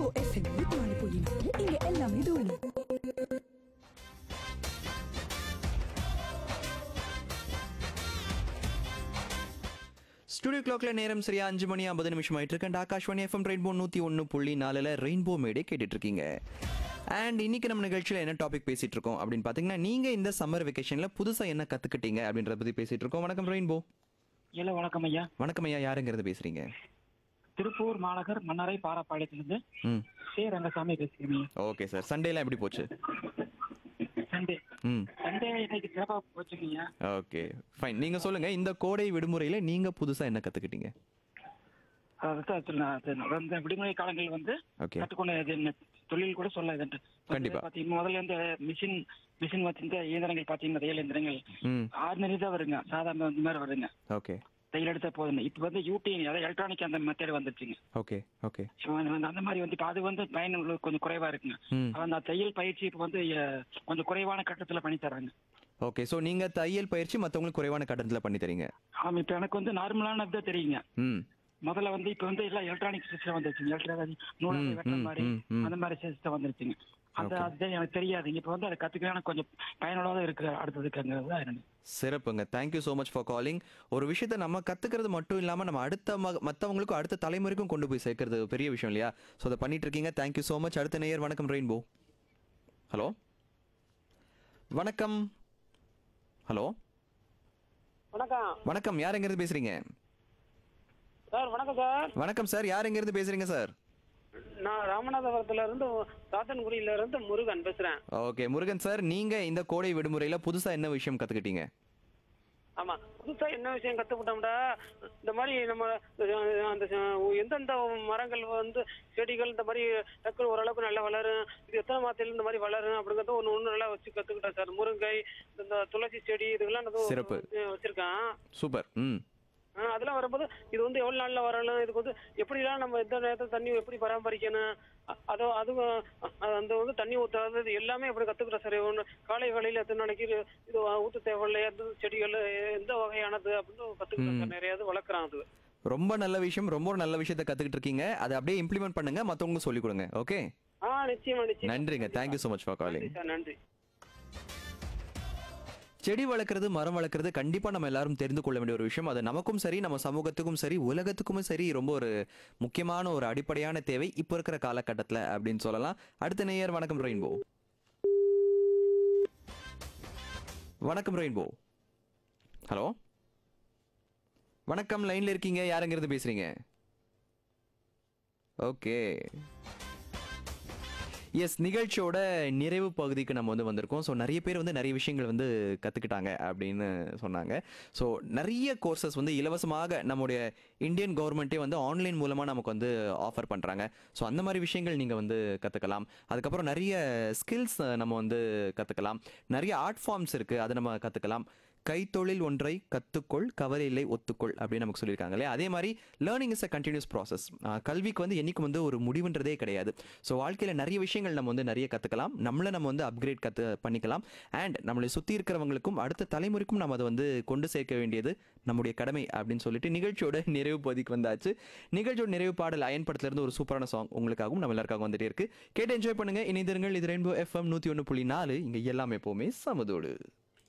Rainbow FM நூத்தி நாலு புள்ளி நாலு இங்க எல்லாமே தூளு ஸ்டுடியோ கிளாக்ல நேரம் சரியா அஞ்சு மணி ஐம்பது நிமிஷம் ஆயிட்டு இருக்கு And ஆகாஷ்வாணி எஃப்எம் ரெயின்போ நூத்தி ஒன்று புள்ளி நாலுல ரெயின்போ மேடே கேட்டுட்டு இருக்கீங்க அண்ட் இன்னைக்கு நம்ம நிகழ்ச்சியில் என்ன டாபிக் பேசிட்டு இருக்கோம் அப்படின்னு பார்த்தீங்கன்னா நீங்க இந்த சம்மர் வெக்கேஷன்ல புதுசா என்ன கத்துக்கிட்டீங்க அப்படின்றத பத்தி பேசிட்டு இருக்கோம் வணக்கம் ரெயின்போ இல்ல வணக்கம் ஐயா வணக்கம் ஐயா யாருங்கிறது பேசுறீங்க திருப்பூர் மாநகர் மன்னரை பாராப்பாளையத்திலிருந்து ம் சே ரங்கசாமி பேசுகிறேன் ஐயா. ஓகே சார் சண்டேலாம் எப்படி போச்சு சண்டே ம் சண்டே இன்னைக்கு சிறப்பா போச்சுங்க ஓகே ஃபைன் நீங்க சொல்லுங்க இந்த கோடை விடுமுறையில நீங்க புதுசா என்ன கத்துக்கிட்டீங்க அந்த விடுமுறை காலங்கள் வந்து ஓகே கற்றுக்கொண்ட இது என்ன தொழில் கூட சொல்ல இது கண்டிப்பா. பாத்தீங்கன்னா முதல்ல இந்த மிஷின் மிஷின் வச்சிருந்த இயந்திரங்கள் பாத்தீங்கன்னா தையல் இயந்திரங்கள் ம் ஆர்டினரி தான் வருங்க சாதாரண இந்த மாதிரி வருங்க ஓகே தையல் எடுத்தா போதுங்க இப்ப வந்து யூடிஐ அதாவது எலக்ட்ரானிக் அந்த மெத்தட் வந்துருச்சுங்க ஓகே ஓகே So, அந்த அந்த மாதிரி வந்து இப்ப அது வந்து பயன் கொஞ்சம் குறைவா இருக்குங்க ம் அந்த தையல் பயிற்சி இப்ப வந்து அஹ், கொஞ்சம் குறைவான கட்டத்துல பண்ணி தர்றாங்க ஓகே ஸோ நீங்க தையல் பயிற்சி மற்றவங்களுக்கு குறைவான கட்டணத்தில் பண்ணி தரீங்க ஆமா இப்ப எனக்கு வந்து நார்மலானது தான் தெரியுங்க ம் முதல்ல வந்து இப்ப வந்து எல்லாம் எலக்ட்ரானிக் சிஸ்டம் வந்துருச்சுங்க எலக்ட்ரானிக் நூலகை ம், வெட்டுற ம், மாதிரி ம், ம். அந்த மாதிரி சிஸ்டம் வந்துருச்சுங்க அந்த Okay. அது எனக்கு தெரியாதுங்க இப்ப வந்து அதை கத்துக்க எனக்கு கொஞ்சம் பயனுள்ளதா இருக்கு அடுத்ததுக்குங்கிறது தான் எனக்கு சிறப்புங்க thank you so much for calling ஒரு விஷயத்தை நம்ம கத்துக்கிறது மட்டும் இல்லாமல் நம்ம அடுத்த ம மற்றவங்களுக்கும் அடுத்த தலைமுறைக்கும் கொண்டு போய் சேர்க்கறது ஒரு பெரிய விஷயம் இல்லையா ஸோ அதை பண்ணிட்டு இருக்கீங்க தேங்க்யூ ஸோ மச் அடுத்த நேயர் வணக்கம் ரெயின்போ ஹலோ வணக்கம் ஹலோ வணக்கம் வணக்கம் யார் எங்கேருந்து பேசுறீங்க சார் வணக்கம் சார் வணக்கம் சார் யார் எங்கேருந்து பேசுறீங்க சார் நான் ராமநாதபுரத்துல இருந்து சாத்தன்குடியில இருந்து முருகன் பேசுறேன் ஓகே முருகன் சார் நீங்க இந்த கோடை விடுமுறையில புதுசா என்ன விஷயம் கத்துக்கிட்டீங்க ஆமா புதுசா என்ன விஷயம் கத்துக்கிட்டோம்டா இந்த மாதிரி நம்ம அஹ், அந்த அஹ், எந்தெந்த மரங்கள் வந்து செடிகள் இந்த மாதிரி டக்குனு ஓரளவுக்கு நல்லா வளரும் இது எத்தனை மாதத்துல இந்த மாதிரி வளரும் அப்படிங்கறத ஒண்ணு ஒண்ணு நல்லா வச்சு கத்துக்கிட்டேன் சார் முருங்கை இந்த துளசி செடி இதுக்கெல்லாம் நான் சிறப்பு. வச்சு- வச்சிருக்கேன் சூப்பர் ம் ஆ, அதெல்லாம் வரும்போது இது வந்து எவ்வளவு நாள்ல வரணும் இதுக்கு வந்து எப்படிலாம் நம்ம எந்த நேரத்துல தண்ணி எப்படி பராமரிக்கணும் அ- அதோ அதுவும் அ- அந்த வந்து தண்ணி ஊத்தாது இது எல்லாமே எப்படி கத்துக்கிறோம் சார் ஒன்று காலை வேளையில எத்தனை நாளைக்கு இது இது ஊத்து தேவையில்லை எந்த செடிகள் எந்த வகையானது அப்படின்னு கத்துக்கிறோம் சார் நிறைய இது வளர்க்குறான் அது ரொம்ப நல்ல விஷயம் ரொம்ப ஒரு நல்ல விஷயத்தை கத்துக்கிட்டு இருக்கீங்க அதை அப்படியே இம்ப்ளிமெண்ட் பண்ணுங்க மற்றவங்களுக்கு சொல்லிக் கொடுங்க ஓகே ஆ நிச்சயமா நிச்சயமா நன்றிங்க thank you so much for calling நன்றி சார் நன்றி செடி வளர்க்குறது மரம் வளர்க்குறது கண்டிப்பாக நம்ம எல்லாரும் தெரிந்து கொள்ள வேண்டிய ஒரு விஷயம் அது நமக்கும் சரி நம்ம சமூகத்துக்கும் சரி உலகத்துக்கும் சரி ரொம்ப ஒரு முக்கியமான ஒரு அடிப்படையான தேவை இப்போ இருக்கிற காலகட்டத்தில் அப்படின்னு சொல்லலாம் அடுத்த நேயர் வணக்கம் ரெயின்போ வணக்கம் ரெயின்போ ஹலோ வணக்கம் லைன்ல இருக்கீங்க யாருங்கிறது பேசுறீங்க ஓகே எஸ் நிகழ்ச்சியோட நிறைவு பகுதிக்கு நம்ம வந்து வந்திருக்கோம் ஸோ நிறைய பேர் வந்து நிறைய விஷயங்கள் வந்து கற்றுக்கிட்டாங்க அப்படின்னு சொன்னாங்க ஸோ நிறைய கோர்சஸ் வந்து இலவசமாக நம்முடைய இந்தியன் கவர்மெண்ட்டே வந்து ஆன்லைன் மூலமாக நமக்கு வந்து ஆஃபர் பண்ணுறாங்க ஸோ அந்த மாதிரி விஷயங்கள் நீங்கள் வந்து கற்றுக்கலாம் அதுக்கப்புறம் நிறைய ஸ்கில்ஸ் நம்ம வந்து கற்றுக்கலாம் நிறைய ஆர்ட் ஃபார்ம்ஸ் இருக்குது அதை நம்ம கற்றுக்கலாம் கைத்தொழில் ஒன்றை கற்றுக்கொள் கவலையில்லை ஒத்துக்கொள் அப்படின்னு நமக்கு சொல்லியிருக்காங்க இல்லையா அதே மாதிரி learning is a continuous process கல்விக்கு வந்து என்னைக்கும் வந்து ஒரு முடிவுன்றதே கிடையாது ஸோ வாழ்க்கையில் நிறைய விஷயங்கள் நம்ம வந்து நிறைய கற்றுக்கலாம் நம்மளை நம்ம வந்து அப்கிரேட் கற்று பண்ணிக்கலாம் அண்ட் நம்மளை சுற்றி இருக்கிறவங்களுக்கும் அடுத்த தலைமுறைக்கும் நம்ம அதை வந்து கொண்டு சேர்க்க வேண்டியது நம்முடைய கடமை அப்படின்னு சொல்லிட்டு நிகழ்ச்சியோட நிறைவு பகுதிக்கு வந்தாச்சு நிகழ்ச்சியோட நிறைவு பாடல் அயன் படத்துல இருந்து ஒரு சூப்பரான சாங் உங்களுக்காகவும் நம்ம எல்லாருக்காகவும் வந்துட்டே இருக்கு கேட்டு என்ஜாய் பண்ணுங்க இணைந்திருங்கள் இது ரெயின்போ எஃப்எம் நூற்றி ஒன்று புள்ளி நாலு இங்கே எல்லாமே எப்போவுமே சமதோடு